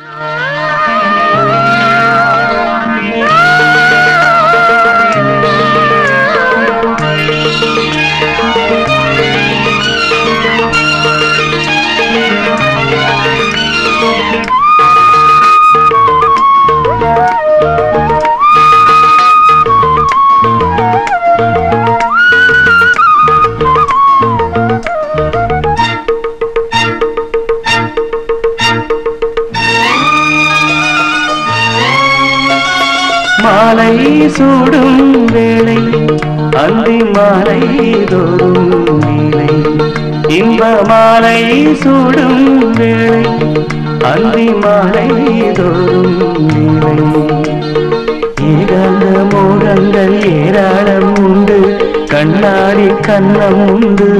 மாலை சூடும் வேளை அந்தி மாலை தோறும் நீலை இன்ப மாலை சூடும் வேளை அந்தி மாலை தோறும் நீலை ஏகாந்த மோகங்கள் ஏராளம் உண்டு கண்ணாடி கண்ணம் உண்டு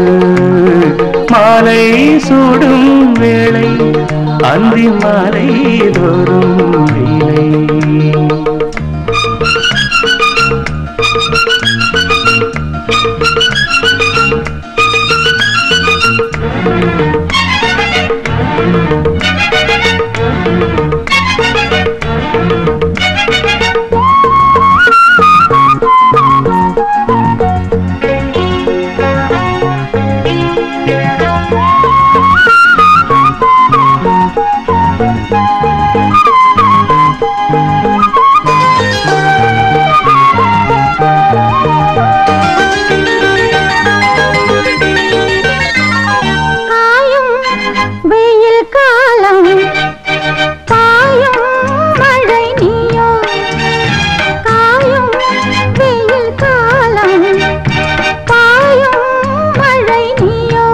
மாலை சூடும் வேளை அந்தி மாலை தோறும் நீலை காயும் வெயில் காலம் பாயும் மழை நீயோ காயும் வெயில் காலம் பாயும் மழை நீயோ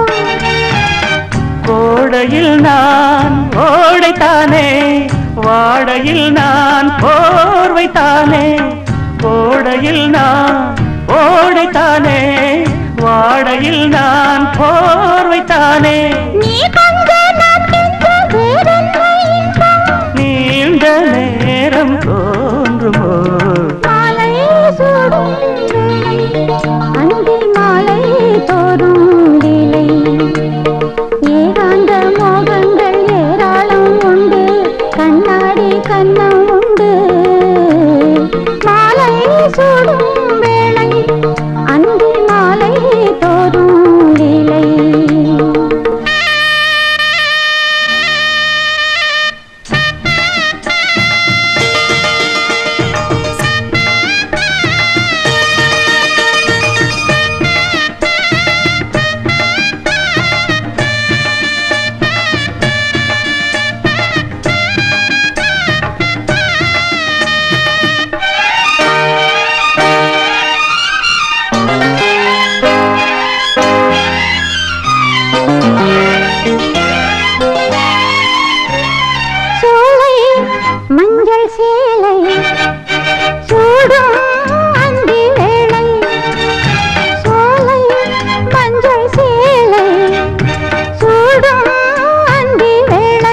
கோடையில் நான் ஓடைத்தானே வாடையில் நான் போர்வைத்தானே கோடையில் நான் ஓடைத்தானே வாடையில் நான் போர்வைத்தானே நீ கண்ட நான் கெஞ்ச வேறென்ன இன்பம் நீண்ட நேரம் தோன்றுமோ மாலை சூடும் வேளை அந்தி மாலை தோறும் வேளை ஏகாந்த மோகங்கள் ஏராளம் உண்டு கண்ணாடி கண்ணம் உண்டு மாலை சூடும் வேளை அந்தி மாலை தோறும் வேளை சோலை மஞ்சள் சேலை சூடும் அந்தி வேளை சோலை மஞ்சள் சேலை சூடும் அந்தி வேளை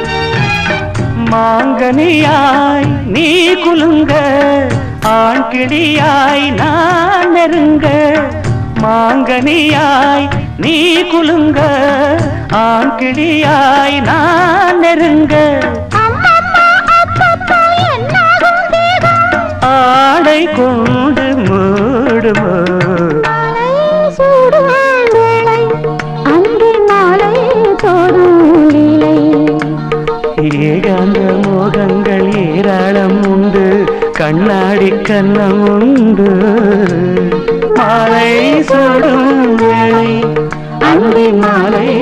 மாங்கனியாய் நீ குலுங்க ஆண் கிளியாய் நான் நெருங்க மாங்கனியாய் நீ குலுங்க ஆண் கிளியாய் நான் நெருங்க அம்மம்மா அப்பப்பா என்னாகும் தேகம் ஆடை கொண்டு மூடுமோ மாலை சூடும் வேளை அந்தி மாலை தோறும் லீலை ஏகாந்த மோகங்கள் ஏராளம் உண்டு கண்ணாடி கண்ணம் உண்டு மாலை சூடும் வேளை அந்தி மாலை